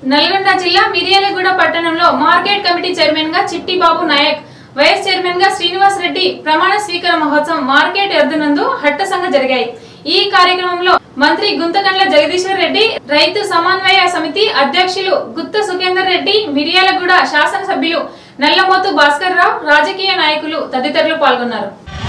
నల్గొండ జిల్లా మిర్యాలగూడ పట్టణంలో market committee chairman గా చిట్టి బాబు నాయక్ వైస్ చైర్మన్ గా శ్రీనివాస్ రెడ్డి ప్రమాణ స్వీకార మహోత్సవం మార్కెట్ ఎద్దునందు హట్టసంగ జరిగాయి ఈ కార్యక్రమంలో మంత్రి గుంతకండ్ల జగదీశ్వర్ రెడ్డి రైతు సమన్వయ సమితి అధ్యక్షులు గుత్త సుఖేందర్ రెడ్డి మిర్యాలగూడ శాసనసభ్యులు నల్లమోతు భాస్కర్ రావు రాజకీయ నాయకులు తదితరులు పాల్గొన్నారు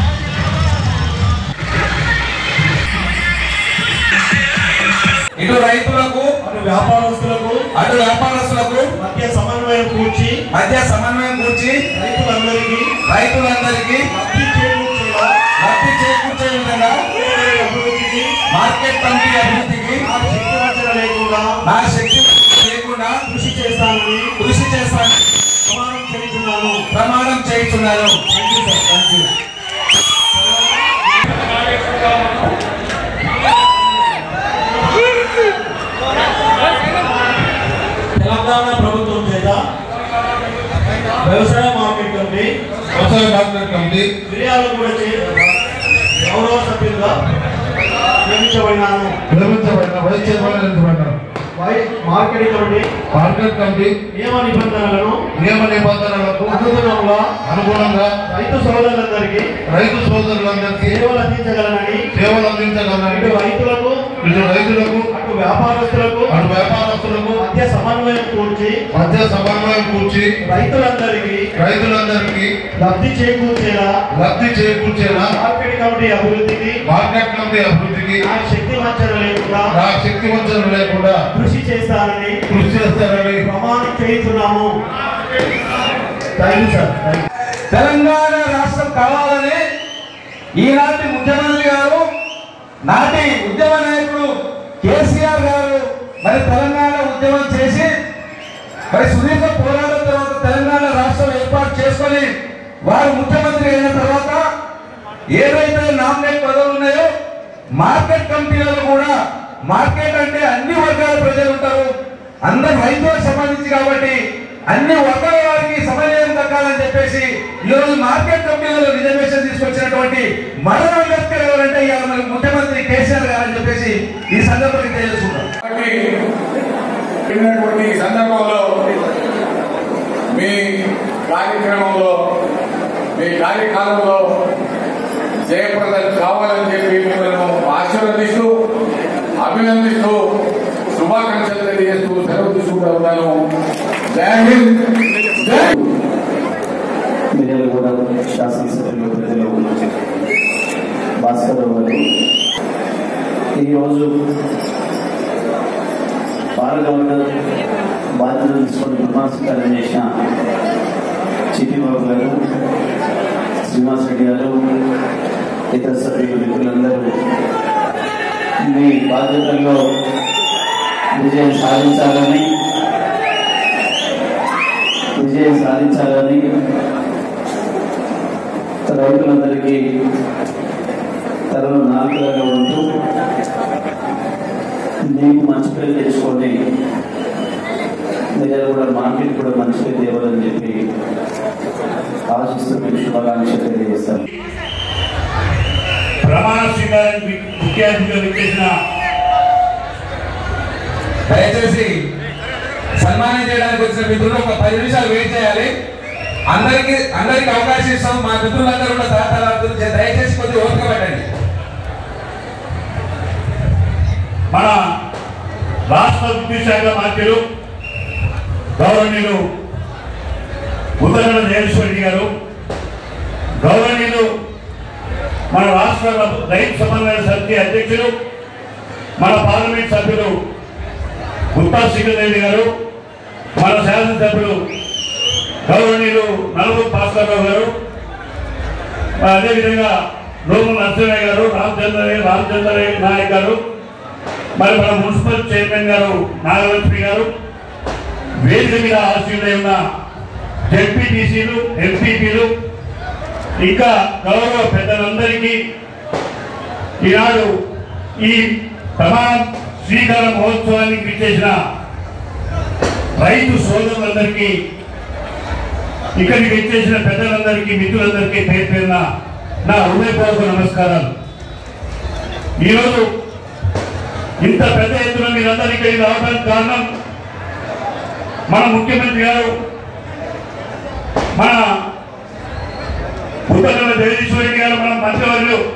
ఇటు రైతులకు అటు వ్యాపారస్తులకు అటు వ్యాపారస్తులకు మధ్య సమన్వయం కూర్చి మధ్య సమన్వయం కూర్చి రైతులందరికీ రైతులందరికీ లబ్ధి చేకూర్చేలా లబ్ధి చేకూర్చే విధంగా వ్యవసాయ అభివృద్ధికి మార్కెట్ కమిటీ అభివృద్ధికి నా శక్తి వంచన లేకుండా నా శక్తి లేకుండా కృషి చేస్తానని కృషి చేస్తాను ప్రమాణం చేస్తున్నాను ప్రమాణం చేస్తున్నాను thank you sir thank you Telangana ప్రభుత్వం చేత వ్యవసాయ మార్కెట్ కమిటీ వ్యవసాయ మార్కెట్ కమిటీ ఫిర్యాదు కూడా చే గౌరవ సభ్యులుగా నియమించబడినాను నిర్మించబడిన వైస్ చైర్మన్ నిర్మించబడిన వై మార్కెట్ కమిటీ మార్కెట్ కమిటీ నియమ నిబంధనలను నియమ నిబంధనలకు అనుగుణంగా అనుగుణంగా రైతు సోదరులందరికీ రైతు సోదరులందరికీ సేవలు అందించగలనని సేవలు అందించగలని ఇటు రైతులకు ఇటు రైతులకు అటు వ్యాపారస్తులకు అటు వ్యాపారస్తులకు మధ్య సమన్వయం కూర్చి మధ్య సమన్వయం కూర్చి రైతులందరికీ రైతులందరికీ లబ్ధి చేకూర్చేలా లబ్ధి చేకూర్చేలా మార్కెట్ కమిటీ అభివృద్ధికి మార్కెట్ కమిటీ అభివృద్ధికి నా శక్తి వంచన లేకుండా నా శక్తి వంచన లేకుండా కృషి చేస్తానని కృషి చేస్తారని ప్రమాణం చేస్తున్నాము thank you sir thank you Telangana రాష్ట్రం కావాలని ఈనాటి ముఖ్యమంత్రి గారు నాటి ఉద్యమ నాయకుడు కేసీఆర్ గారు మరి తెలంగాణ ఉద్యమం చేసి మరి సుదీర్ఘ పోరాటం తర్వాత తెలంగాణ రాష్ట్రం ఏర్పాటు చేసుకొని వారు ముఖ్యమంత్రి అయిన తర్వాత ఏదైతే నామినేట్ పదవులు ఉన్నాయో మార్కెట్ కమిటీలలో కూడా మార్కెట్ అంటే అన్ని వర్గాల ప్రజలు ఉంటారు అందరు రైతులకు సంబంధించి కాబట్టి అన్ని వర్గాల వారికి సమన్వయం దక్కాలని చెప్పేసి ఈ రోజు మార్కెట్ కమిటీలలో రిజర్వేషన్ తీసుకొచ్చినటువంటి మరణ అంబేద్కర్ ఎవరంటే ఇవాళ మన ముఖ్యమంత్రి కేసీఆర్ గారు అని చెప్పేసి ఈ సందర్భంగా తెలియజేసుకుంటాం వెళ్ళినటువంటి ఈ సందర్భంలో మీ కార్యక్రమంలో మీ కార్యకాలంలో జయప్రదం కావాలని చెప్పి మిమ్మల్ని ఆశీర్వదిస్తూ అభినందిస్తూ శుభాకాంక్షలు తెలియజేస్తూ సెలవు తీసుకుంటూ ఉన్నాను జై హింద్ జై మిర్యాల కూడా శాసనసభ్యులు ప్రజలు భాస్కర్ రావు గారు ఈరోజు పాల్గొనడం బాధ్యతలు తీసుకొని ప్రమాణస్వీకారం చేసిన చిట్టిబాబు గారు శ్రీనివాస్ రెడ్డి గారు ఇతర సభ్యులు మిత్రులందరూ మీ బాధ్యతల్లో విజయం సాధించాలని విజయం సాధించాలని రైతులందరికీ తరలో నాలుగుగా ఉంటూ మీకు మంచి పేరు తెచ్చుకొని మీరు కూడా మార్కెట్ కూడా మంచి పేరు తేవాలని చెప్పి ఆశిస్తూ మీకు శుభాకాంక్షలు తెలియజేస్తాను ప్రమాణ స్వీకారానికి ముఖ్య అతిథిగా విచ్చేసిన దయచేసి సన్మానం చేయడానికి వచ్చిన మిత్రులు ఒక పది నిమిషాలు వెయిట్ చేయాలి అందరికి అందరికి అవకాశం ఇస్తాం మా మిత్రులందరూ కూడా తహతలాడుతూ దయచేసి కొద్దిగా ఓపిక పెట్టండి మన రాష్ట్ర విద్యుత్ శాఖ మంత్రులు గౌరవనీయులు ఉత్తరాల జగేశ్వరి గారు గౌరవనీయులు మన రాష్ట్ర రైతు సమన్వయ సమితి అధ్యక్షులు మన పార్లమెంట్ సభ్యులు గుత్తా శ్రీకరెడ్డి గారు మన శాసనసభ్యులు గౌరవనీయులు నలుగురు భాస్కర్రావు గారు అదేవిధంగా నోము నరసింహయ్య గారు రామచంద్ర రామచంద్ర నాయక్ గారు మరి మన మున్సిపల్ చైర్మన్ గారు నాగలక్ష్మి గారు వేదిక మీద ఆశీర్వై ఉన్న జెడ్పీటీసీలు ఎంపీపీలు ఇంకా గౌరవ పెద్దలందరికీ ఈనాడు ఈ ప్రమాణ స్వీకార మహోత్సవానికి విచ్చేసిన రైతు సోదరులందరికీ ఇక్కడికి విచ్చేసిన పెద్దలందరికీ మిత్రులందరికీ పేరు పేరున నా హృదయపూర్వక నమస్కారాలు ఈరోజు ఇంత పెద్ద ఎత్తున మీరందరూ ఇక్కడికి రావడానికి కారణం మన ముఖ్యమంత్రి గారు మన ఉత్తర జగదీశ్వరి గారు మన మంత్రివర్యులు